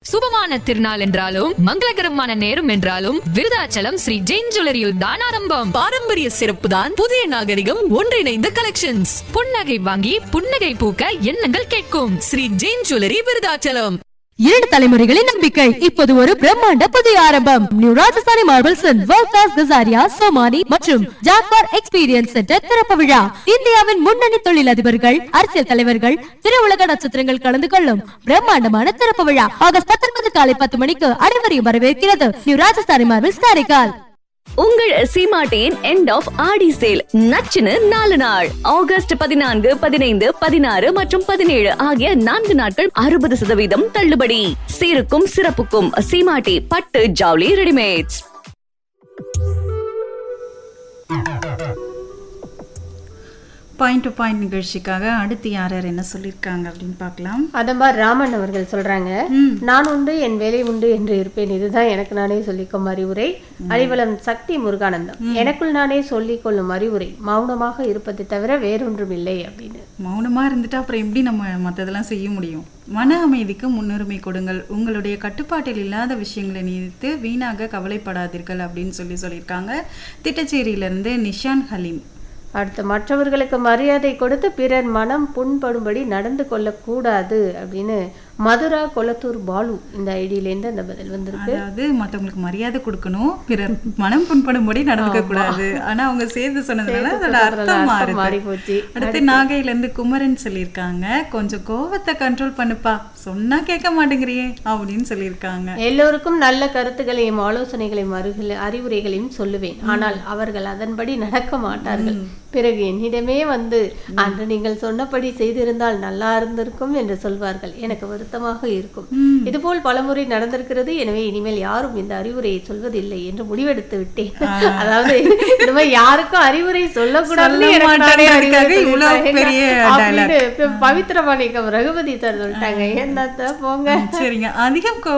சுபமான திருநாள் என்றாலும் மங்களகரமான நேரம் என்றாலும் விருதாச்சலம் ஸ்ரீ ஜெயின் ஜுவல்லரியில் தான் ஆரம்பம் பாரம்பரிய சிறப்பு தான் புதிய நாகரிகம் ஒன்றிணைந்த கலெக்ஷன்ஸ் புன்னகை வாங்கி புன்னகை பூக்க எண்ணங்கள் கேட்கும் ஸ்ரீ ஜெயின் ஜுவல்லரி விருதாச்சலம் இரண்டு தலைமுறைகளின் நம்பிக்கை இப்போது ஒரு பிரம்மாண்ட புதிய ஆரம்பம் new Rajasthani marbles world class Kajaria Somany மற்றும் ஜாக்வார் எக்ஸ்பீரியன்ஸ் சென்டர் திறப்பு விழா இந்தியாவின் முன்னணி தொழிலதிபர்கள் அரசியல் தலைவர்கள் திருவுலக நட்சத்திரங்கள் கலந்து கொள்ளும் பிரம்மாண்டமான திறப்பு விழா ஆகஸ்ட் பத்தொன்பது காலை பத்து மணிக்கு அனைவரையும் வரவேற்கிறது நியூ ராஜஸ்தானி மார்பிள்ஸ் காரைக்கால் உங்கள் சீமாட்டியின் எண்ட் ஆஃப் ஆடி சேல் நச்சுன்னு நாலு நாள் ஆகஸ்ட் பதினான்கு பதினைந்து பதினாறு மற்றும் பதினேழு ஆகிய நான்கு நாட்கள் அறுபது சதவீதம் தள்ளுபடி சீருக்கும் சிறப்புக்கும் சீமாட்டி பட்டு ஜவுளி ரெடிமேட்ஸ் பாயிண்ட் டு பாயிண்ட் நிகழ்ச்சிக்காக அடுத்து யார் யார் என்ன சொல்லியிருக்காங்க அப்படின்னு பார்க்கலாம் அதம்பார் ராமன் அவர்கள் சொல்றாங்க நான் உண்டு என் வேலை உண்டு என்று இருப்பேன் இதுதான் எனக்கு நானே சொல்லிக்கும் அறிவுரை அறிவலம் சக்தி முருகானந்தம் எனக்குள் நானே சொல்லிக் கொள்ளும் அறிவுரை மௌனமாக இருப்பதை தவிர வேறொன்றும் இல்லை அப்படின்னு மௌனமா இருந்துட்டு அப்புறம் எப்படி நம்ம மற்றதெல்லாம் செய்ய முடியும் மன அமைதிக்கு முன்னுரிமை கொடுங்கள் உங்களுடைய கட்டுப்பாட்டில் இல்லாத விஷயங்களை நினைத்து வீணாக கவலைப்படாதீர்கள் அப்படின்னு சொல்லி சொல்லியிருக்காங்க திட்டச்சேரியிலிருந்து நிஷான் ஹலீம் அடுத்து மற்றவர்களுக்கு மரியாதை கொடுத்து பிறர் மனம் புண்படும்படி நடந்து கொள்ளக்கூடாது அப்படின்னு மதுரா கொளத்தூர் பாலு இந்த ஐடியிலேருந்து அந்த பதில் வந்திருக்கு அதாவது மத்தவங்களுக்கு மரியாதை கொடுக்கணும் பிறர் மனம் புண்படும்படி நடந்துக்க கூடாது ஆனா அவங்க சேர்த்து சொன்னதுனால சேர்த்து அதோட சொல்றதுனால அர்த்தம் அர்த்தம் மாறி மாறுது போச்சு. அடுத்து நாகையில இருந்து குமரன் சொல்லியிருக்காங்க கொஞ்சம் கோவத்தை கண்ட்ரோல் பண்ணுப்பா சொன்னா கேட்க மாட்டேங்கிறியே அப்படின்னு சொல்லியிருக்காங்க எல்லோருக்கும் நல்ல கருத்துக்களையும் ஆலோசனைகளையும் அருகில் அறிவுரைகளையும் சொல்லுவேன் ஆனால் அவர்கள் அதன்படி நடக்க மாட்டார்கள் பிறகு என்னிடமே வந்து அன்று நீங்கள் சொன்னபடி செய்திருந்தால் நல்லா இருந்திருக்கும் என்று சொல்வார்கள் எனக்கு வருத்தமாக இருக்கும் இதுபோல் பலமுறை நடந்திருக்கிறது எனவே இனிமேல் யாரும் இந்த அறிவுரையை சொல்வதில்லை என்று முடிவெடுத்து விட்டேன் அதாவது இந்த மாதிரி யாருக்கும் அறிவுரை சொல்லக்கூடாதுன்னு சொல்ல எனக்கு நானே மாட்டேங்கிறதுக்காக அறிவுரை இவ்வளவு சொல்லிட்டேன். பெரிய அப்படின்னு இப்ப பவித்ர மாணிக்கம் ரகுபதி சார் சொல்லிட்டாங்க என்னத்த போங்க சரிங்க அதிகம் கோ